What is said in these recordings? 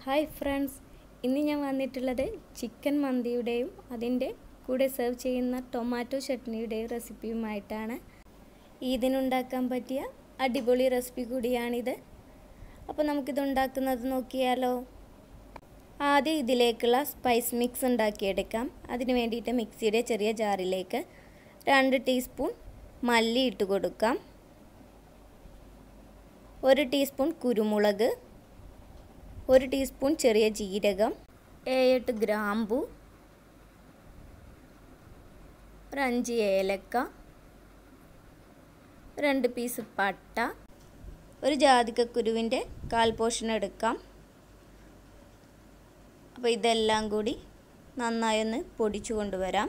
hi friends ഇന്ന് ഞാൻ വന്നിട്ടുള്ളത് ചിക്കൻ മന്തിയുടെയും അതിൻ്റെ കൂടെ സെർവ് ചെയ്യുന്ന ടൊമാറ്റോ ചട്നിയുടെയും റെസിപ്പിയുമായിട്ടാണ് ഇതിനുണ്ടാക്കാൻ പറ്റിയ അടിപൊളി റെസിപ്പി കൂടിയാണിത് അപ്പോൾ നമുക്കിത് ഉണ്ടാക്കുന്നത് നോക്കിയാലോ ആദ്യം ഇതിലേക്കുള്ള സ്പൈസ് മിക്സ് ഉണ്ടാക്കിയെടുക്കാം അതിന് വേണ്ടിയിട്ട് മിക്സിയുടെ ചെറിയ ജാറിലേക്ക് രണ്ട് ടീസ്പൂൺ മല്ലി ഇട്ട് കൊടുക്കാം ഒരു ടീസ്പൂൺ കുരുമുളക് ഒരു ടീസ്പൂൺ ചെറിയ ജീരകം ഏഴെട്ട് ഗ്രാമ്പു ഒരു അഞ്ച് ഏലക്ക രണ്ട് പീസ് പട്ട ഒരു ജാതിക്കക്കുരുവിൻ്റെ കാൽ പോർഷൻ എടുക്കാം അപ്പോൾ ഇതെല്ലാം കൂടി നന്നായി ഒന്ന് പൊടിച്ചു കൊണ്ടുവരാം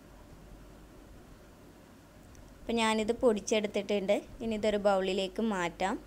അപ്പോൾ ഞാനിത് പൊടിച്ചെടുത്തിട്ടുണ്ട് ഇനി ഇതൊരു ബൗളിലേക്ക് മാറ്റാം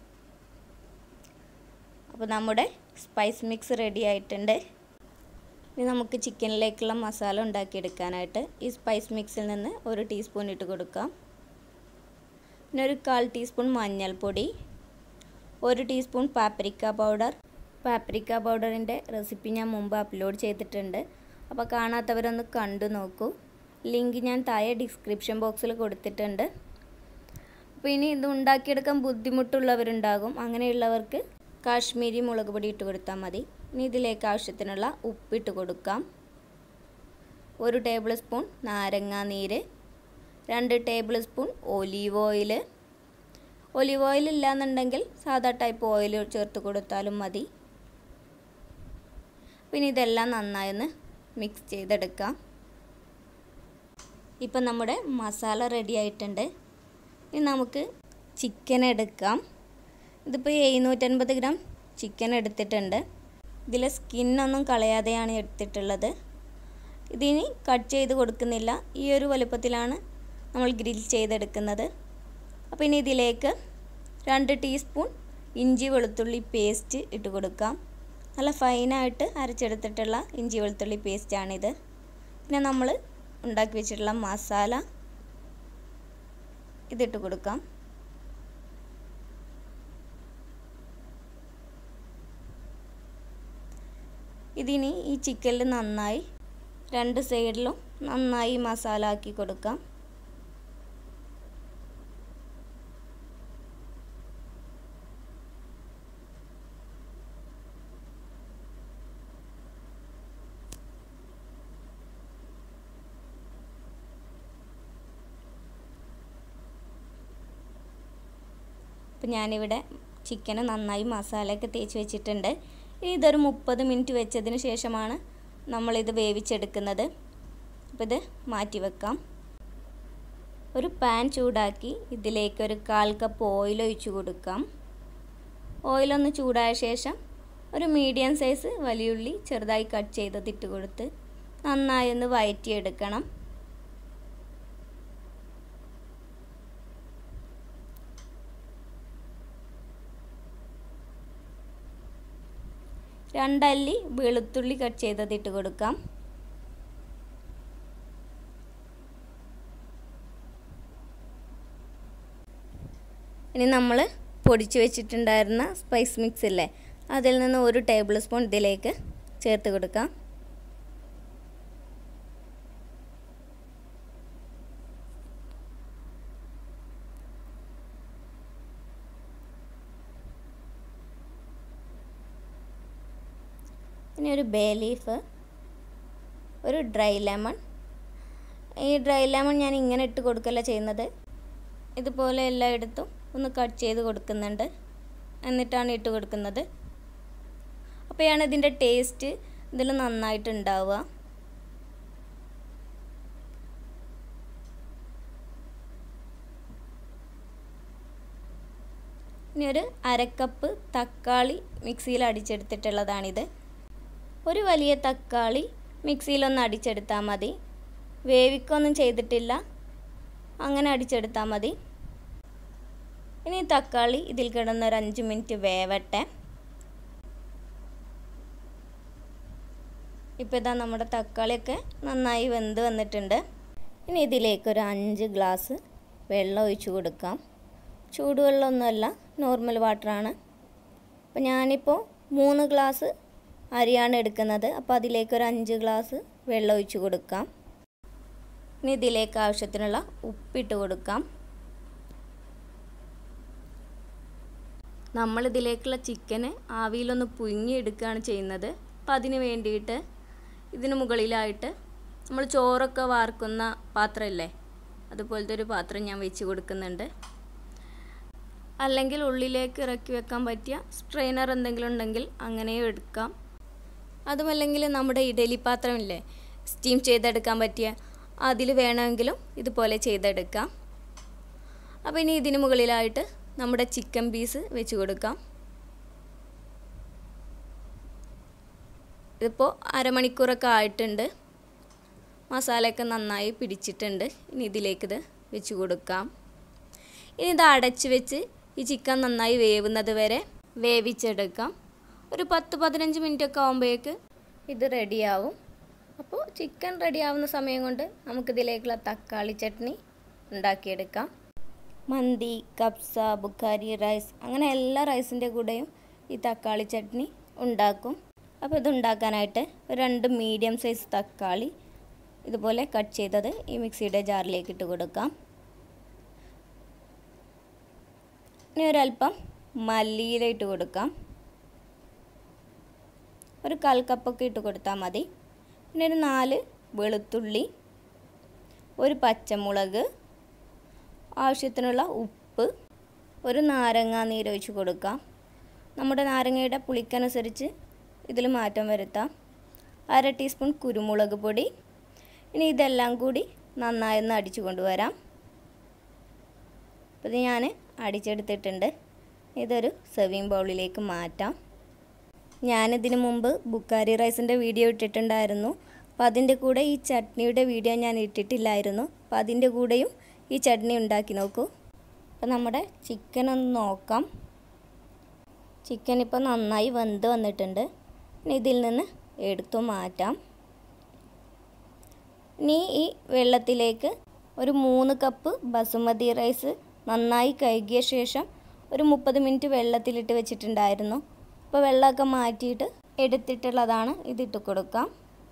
അപ്പോൾ നമ്മുടെ സ്പൈസ് മിക്സ് റെഡി ആയിട്ടുണ്ട് ഇനി നമുക്ക് ചിക്കനിലേക്കുള്ള മസാല ഉണ്ടാക്കിയെടുക്കാനായിട്ട് ഈ സ്പൈസ് മിക്സിൽ നിന്ന് ഒരു ടീസ്പൂൺ ഇട്ട് കൊടുക്കാം പിന്നെ ഒരു കാൽ ടീസ്പൂൺ മഞ്ഞൾപ്പൊടി ഒരു ടീസ്പൂൺ പാപ്രിക്ക പൗഡർ പാപ്രിക്ക പൗഡറിൻ്റെ റെസിപ്പി ഞാൻ മുമ്പ് അപ്ലോഡ് ചെയ്തിട്ടുണ്ട് അപ്പോൾ കാണാത്തവരൊന്ന് കണ്ടു നോക്കൂ ലിങ്ക് ഞാൻ താഴെ ഡിസ്ക്രിപ്ഷൻ ബോക്സിൽ കൊടുത്തിട്ടുണ്ട് അപ്പോൾ ഇനി ഇത് ഉണ്ടാക്കിയെടുക്കാൻ ബുദ്ധിമുട്ടുള്ളവരുണ്ടാകും അങ്ങനെയുള്ളവർക്ക് കാശ്മീരി മുളക് പൊടി ഇട്ട് കൊടുത്താൽ മതി ഇനി ഇതിലേക്ക് ആവശ്യത്തിനുള്ള ഉപ്പിട്ട് കൊടുക്കാം ഒരു ടേബിൾ സ്പൂൺ നാരങ്ങാ നീര് രണ്ട് table spoon olive oil olive oil ഇല്ലാന്നുണ്ടെങ്കിൽ സാധാ ടൈപ്പ് ഓയിൽ ചേർത്ത് കൊടുത്താലും മതി പിന്നെ ഇതെല്ലാം നന്നായി ഒന്ന് മിക്സ് ചെയ്തെടുക്കാം ഇപ്പം നമ്മുടെ മസാല റെഡി ആയിട്ടുണ്ട് ഇനി നമുക്ക് ചിക്കൻ എടുക്കാം ഇതിപ്പോൾ എഴുന്നൂറ്റൻപത് ഗ്രാം ചിക്കൻ എടുത്തിട്ടുണ്ട് ഇതിലെ സ്കിന്നൊന്നും കളയാതെയാണ് എടുത്തിട്ടുള്ളത് ഇതിനി കട്ട് ചെയ്ത് കൊടുക്കുന്നില്ല ഈ ഒരു വലുപ്പത്തിലാണ് നമ്മൾ ഗ്രിൽ ചെയ്തെടുക്കുന്നത് അപ്പോൾ ഇനി ഇതിലേക്ക് രണ്ട് ടീസ്പൂൺ ഇഞ്ചി വെളുത്തുള്ളി പേസ്റ്റ് ഇട്ട് കൊടുക്കാം നല്ല ഫൈനായിട്ട് അരച്ചെടുത്തിട്ടുള്ള ഇഞ്ചി വെളുത്തുള്ളി പേസ്റ്റാണിത് പിന്നെ നമ്മൾ ഉണ്ടാക്കി വെച്ചിട്ടുള്ള മസാല ഇതിട്ട് കൊടുക്കാം ഇതിനി ഈ ചിക്കനിൽ നന്നായി രണ്ട് സൈഡിലും നന്നായി മസാല ആക്കി കൊടുക്കാം അപ്പം ഞാനിവിടെ ചിക്കന് നന്നായി മസാലയൊക്കെ തേച്ച് വെച്ചിട്ടുണ്ട് ഇനി ഇതൊരു മുപ്പത് മിനിറ്റ് വെച്ചതിന് ശേഷമാണ് നമ്മളിത് വേവിച്ചെടുക്കുന്നത് അപ്പോൾ ഇത് മാറ്റി വെക്കാം ഒരു പാൻ ചൂടാക്കി ഇതിലേക്ക് ഒരു കാൽ കപ്പ് ഓയിൽ ഒഴിച്ച് കൊടുക്കാം ഓയിലൊന്ന് ചൂടായ ശേഷം ഒരു മീഡിയം സൈസ് വലിയുള്ളി ചെറുതായി കട്ട് ചെയ്തത് ഇട്ട് കൊടുത്ത് നന്നായി ഒന്ന് വയറ്റിയെടുക്കണം രണ്ടല്ലി വെളുത്തുള്ളി കട്ട് ചെയ്തത് ഇട്ട് കൊടുക്കാം ഇനി നമ്മൾ പൊടിച്ചു വെച്ചിട്ടുണ്ടായിരുന്ന സ്പൈസ് മിക്സ് ഇല്ലേ അതിൽ നിന്ന് ഒരു ടേബിൾ സ്പൂൺ ഇതിലേക്ക് ചേർത്ത് കൊടുക്കാം പിന്നെ ഒരു ബേ ലീഫ് ഒരു ഡ്രൈ ലെമൺ ഈ ഡ്രൈ ലെമൺ ഞാൻ ഇങ്ങനെ ഇട്ട് കൊടുക്കല്ല ചെയ്യുന്നത് ഇതുപോലെ എല്ലായിടത്തും ഒന്ന് കട്ട് ചെയ്ത് കൊടുക്കുന്നുണ്ട് എന്നിട്ടാണ് ഇട്ട് കൊടുക്കുന്നത് അപ്പോഴാണ് ഇതിൻ്റെ ടേസ്റ്റ് ഇതിൽ നന്നായിട്ട് ഉണ്ടാവുക ഇനി ഒരു അരക്കപ്പ് തക്കാളി മിക്സിയിൽ അടിച്ചെടുത്തിട്ടുള്ളതാണിത് ഒരു വലിയ തക്കാളി മിക്സിയിലൊന്ന് അടിച്ചെടുത്താൽ മതി വേവിക്കൊന്നും ചെയ്തിട്ടില്ല അങ്ങനെ അടിച്ചെടുത്താൽ മതി ഇനി തക്കാളി ഇതിൽ കിടന്ന് ഒരു അഞ്ച് മിനിറ്റ് വേവട്ടെ ഇപ്പോൾ ഇതാ നമ്മുടെ തക്കാളിയൊക്കെ നന്നായി വെന്ത് വന്നിട്ടുണ്ട് ഇനി ഇതിലേക്ക് ഒരു അഞ്ച് ഗ്ലാസ് വെള്ളം ഒഴിച്ച് കൊടുക്കാം ചൂടുവെള്ളമൊന്നുമല്ല നോർമൽ വാട്ടറാണ് അപ്പോൾ ഞാനിപ്പോൾ മൂന്ന് ഗ്ലാസ് അരിയാണ് എടുക്കുന്നത് അപ്പോൾ അതിലേക്ക് ഒരു അഞ്ച് ഗ്ലാസ് വെള്ളം ഒഴിച്ച് കൊടുക്കാം ഇനി ഇതിലേക്ക് ആവശ്യത്തിനുള്ള ഉപ്പിട്ട് കൊടുക്കാം നമ്മൾ ഇതിലേക്കുള്ള ചിക്കന് ആവിയിലൊന്ന് പുഴുങ്ങിയെടുക്കുകയാണ് ചെയ്യുന്നത് അപ്പം അതിന് വേണ്ടിയിട്ട് ഇതിന് മുകളിലായിട്ട് നമ്മൾ ചോറൊക്കെ വാർക്കുന്ന പാത്രമില്ലേ അതുപോലത്തെ ഒരു പാത്രം ഞാൻ വെച്ച് കൊടുക്കുന്നുണ്ട് അല്ലെങ്കിൽ ഉള്ളിലേക്ക് ഇറക്കി വെക്കാൻ പറ്റിയ സ്ട്രെയിനർ എന്തെങ്കിലും ഉണ്ടെങ്കിൽ അങ്ങനെയും എടുക്കാം അതുമല്ലെങ്കിൽ നമ്മുടെ ഇഡലി പാത്രമില്ലേ സ്റ്റീം ചെയ്തെടുക്കാൻ പറ്റിയ അതിൽ വേണമെങ്കിലും ഇതുപോലെ ചെയ്തെടുക്കാം അപ്പോൾ ഇനി ഇതിന് മുകളിലായിട്ട് നമ്മുടെ ചിക്കൻ പീസ് വെച്ച് കൊടുക്കാം ഇതിപ്പോൾ അരമണിക്കൂറൊക്കെ ആയിട്ടുണ്ട് മസാലയൊക്കെ നന്നായി പിടിച്ചിട്ടുണ്ട് ഇനി ഇതിലേക്ക് ഇത് വെച്ച് കൊടുക്കാം ഇനി ഇത് അടച്ച് വെച്ച് ഈ ചിക്കൻ നന്നായി വേവുന്നത് വരെ വേവിച്ചെടുക്കാം ഒരു പത്ത് പതിനഞ്ച് മിനിറ്റ് ഒക്കെ ആകുമ്പോഴേക്ക് ഇത് റെഡിയാവും അപ്പോൾ ചിക്കൻ റെഡിയാവുന്ന സമയം കൊണ്ട് നമുക്കിതിലേക്കുള്ള തക്കാളി ചട്നി ഉണ്ടാക്കിയെടുക്കാം മന്തി കബ്സ ബുക്കാരി റൈസ് അങ്ങനെ എല്ലാ റൈസിൻ്റെ കൂടെയും ഈ തക്കാളി ചട്നി ഉണ്ടാക്കും അപ്പോൾ ഇത് ഉണ്ടാക്കാനായിട്ട് ഒരു രണ്ട് മീഡിയം സൈസ് തക്കാളി ഇതുപോലെ കട്ട് ചെയ്തത് ഈ മിക്സിയുടെ ജാറിലേക്ക് ഇട്ട് കൊടുക്കാം ഇനി ഒരല്പം മല്ലിയില ഇട്ട് കൊടുക്കാം ഒരു കാൽ കപ്പൊക്കെ ഇട്ട് കൊടുത്താൽ മതി പിന്നെ ഒരു നാല് വെളുത്തുള്ളി ഒരു പച്ചമുളക് ആവശ്യത്തിനുള്ള ഉപ്പ് ഒരു നാരങ്ങ നീരൊഴിച്ച് കൊടുക്കാം നമ്മുടെ നാരങ്ങയുടെ പുളിക്കനുസരിച്ച് ഇതിൽ മാറ്റം വരുത്താം അര ടീസ്പൂൺ കുരുമുളക് പൊടി ഇനി ഇതെല്ലാം കൂടി നന്നായി ഒന്ന് അടിച്ചു കൊണ്ടുവരാം അപ്പോൾ ഇത് ഞാൻ അടിച്ചെടുത്തിട്ടുണ്ട് ഇതൊരു സെർവിങ് ബൗളിലേക്ക് മാറ്റാം ഞാനിതിനു മുമ്പ് ബുക്കാരി റൈസിൻ്റെ വീഡിയോ ഇട്ടിട്ടുണ്ടായിരുന്നു അപ്പോൾ അതിൻ്റെ കൂടെ ഈ ചട്നിയുടെ വീഡിയോ ഞാൻ ഇട്ടിട്ടില്ലായിരുന്നു അപ്പോൾ അതിൻ്റെ കൂടെയും ഈ ചട്നി ഉണ്ടാക്കി നോക്കൂ അപ്പോൾ നമ്മുടെ ചിക്കൻ ഒന്ന് നോക്കാം ചിക്കൻ ഇപ്പോൾ നന്നായി വെന്ത് വന്നിട്ടുണ്ട് ഇനി ഇതിൽ നിന്ന് എടുത്തു മാറ്റാം ഇനി ഈ വെള്ളത്തിലേക്ക് ഒരു മൂന്ന് കപ്പ് ബസുമതി റൈസ് നന്നായി കഴുകിയ ശേഷം ഒരു മുപ്പത് മിനിറ്റ് വെള്ളത്തിലിട്ട് വെച്ചിട്ടുണ്ടായിരുന്നു അപ്പോൾ വെള്ളമൊക്കെ മാറ്റിയിട്ട് എടുത്തിട്ടുള്ളതാണ് ഇതിട്ട് കൊടുക്കാം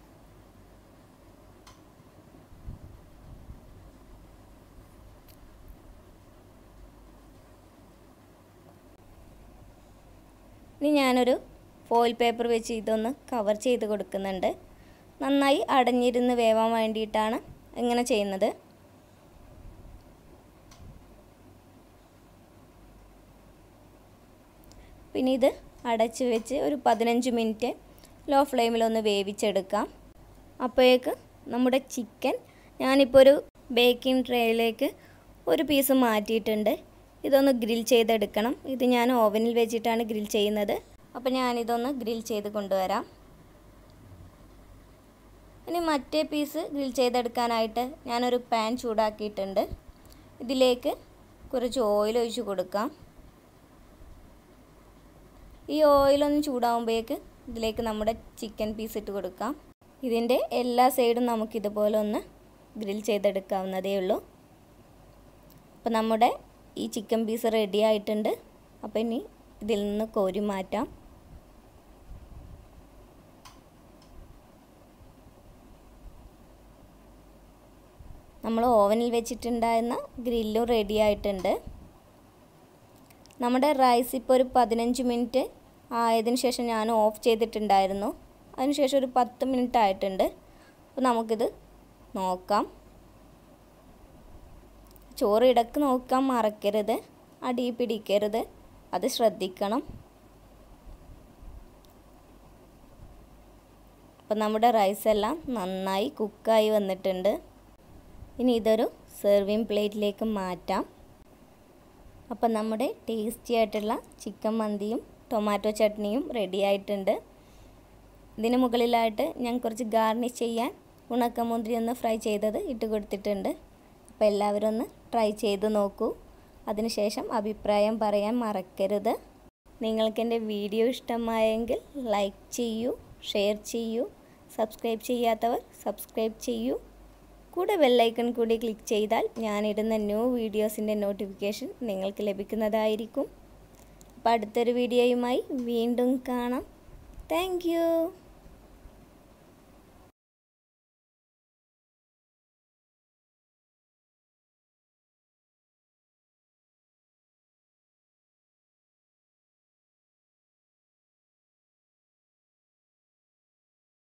ഇനി ഞാനൊരു ഫോയിൽ പേപ്പർ വെച്ച് ഇതൊന്ന് കവർ ചെയ്ത് കൊടുക്കുന്നുണ്ട് നന്നായി അടഞ്ഞിരുന്ന് വേവാൻ വേണ്ടിയിട്ടാണ് ഇങ്ങനെ ചെയ്യുന്നത് പിന്നെ ഇത് അടച്ച് വെച്ച് ഒരു പതിനഞ്ച് മിനിറ്റ് ലോ ഫ്ലെയിമിലൊന്ന് വേവിച്ചെടുക്കാം അപ്പോഴേക്ക് നമ്മുടെ ചിക്കൻ ഞാനിപ്പോൾ ഒരു ബേക്കിംഗ് ട്രേയിലേക്ക് ഒരു പീസ് മാറ്റിയിട്ടുണ്ട് ഇതൊന്ന് ഗ്രിൽ ചെയ്തെടുക്കണം ഇത് ഞാൻ ഓവനിൽ വെച്ചിട്ടാണ് ഗ്രിൽ ചെയ്യുന്നത് അപ്പോൾ ഞാനിതൊന്ന് ഗ്രിൽ ചെയ്ത് കൊണ്ടുവരാം ഇനി മറ്റേ പീസ് ഗ്രിൽ ചെയ്തെടുക്കാനായിട്ട് ഞാനൊരു പാൻ ചൂടാക്കിയിട്ടുണ്ട് ഇതിലേക്ക് കുറച്ച് ഓയിൽ ഒഴിച്ച് കൊടുക്കാം ഈ ഓയിലൊന്ന് ചൂടാകുമ്പോഴേക്ക് ഇതിലേക്ക് നമ്മുടെ ചിക്കൻ പീസ് ഇട്ട് കൊടുക്കാം ഇതിൻ്റെ എല്ലാ സൈഡും നമുക്കിതുപോലെ ഒന്ന് ഗ്രിൽ ചെയ്തെടുക്കാവുന്നതേ ഉള്ളൂ അപ്പോൾ നമ്മുടെ ഈ ചിക്കൻ പീസ് റെഡി ആയിട്ടുണ്ട് അപ്പോൾ ഇനി ഇതിൽ നിന്ന് കോരി മാറ്റാം നമ്മൾ ഓവനിൽ വെച്ചിട്ടുണ്ടായിരുന്ന ഗ്രില്ലും റെഡി ആയിട്ടുണ്ട് നമ്മുടെ റൈസ് ഇപ്പോൾ ഒരു പതിനഞ്ച് മിനിറ്റ് ആയതിനു ശേഷം ഞാൻ ഓഫ് ചെയ്തിട്ടുണ്ടായിരുന്നു അതിനുശേഷം ഒരു പത്ത് മിനിറ്റ് ആയിട്ടുണ്ട് അപ്പോൾ നമുക്കിത് നോക്കാം ചോറ് ഇടക്ക് നോക്കാൻ മറക്കരുത് അടി പിടിക്കരുത് അത് ശ്രദ്ധിക്കണം അപ്പം നമ്മുടെ റൈസ് എല്ലാം നന്നായി കുക്കായി വന്നിട്ടുണ്ട് ഇനി ഇതൊരു സെർവിങ് പ്ലേറ്റിലേക്ക് മാറ്റാം അപ്പം നമ്മുടെ ടേസ്റ്റി ആയിട്ടുള്ള ചിക്കൻ മന്തിയും ടൊമാറ്റോ ചട്നിയും റെഡി ആയിട്ടുണ്ട് ഇതിന് മുകളിലായിട്ട് ഞാൻ കുറച്ച് ഗാർണിഷ് ചെയ്യാൻ ഉണക്കമുന്തിരി ഒന്ന് ഫ്രൈ ചെയ്തത് ഇട്ട് കൊടുത്തിട്ടുണ്ട് അപ്പോൾ എല്ലാവരും ഒന്ന് ട്രൈ ചെയ്ത് നോക്കൂ അതിനുശേഷം അഭിപ്രായം പറയാൻ മറക്കരുത് നിങ്ങൾക്ക് എൻ്റെ വീഡിയോ ഇഷ്ടമായെങ്കിൽ ലൈക്ക് ചെയ്യൂ ഷെയർ ചെയ്യൂ സബ്സ്ക്രൈബ് ചെയ്യാത്തവർ സബ്സ്ക്രൈബ് ചെയ്യൂ കൂടെ ബെല്ലൈക്കൺ കൂടി ക്ലിക്ക് ചെയ്താൽ ഞാനിടുന്ന ന്യൂ വീഡിയോസിൻ്റെ നോട്ടിഫിക്കേഷൻ നിങ്ങൾക്ക് ലഭിക്കുന്നതായിരിക്കും അപ്പോൾ അടുത്തൊരു വീഡിയോയുമായി വീണ്ടും കാണാം താങ്ക് യു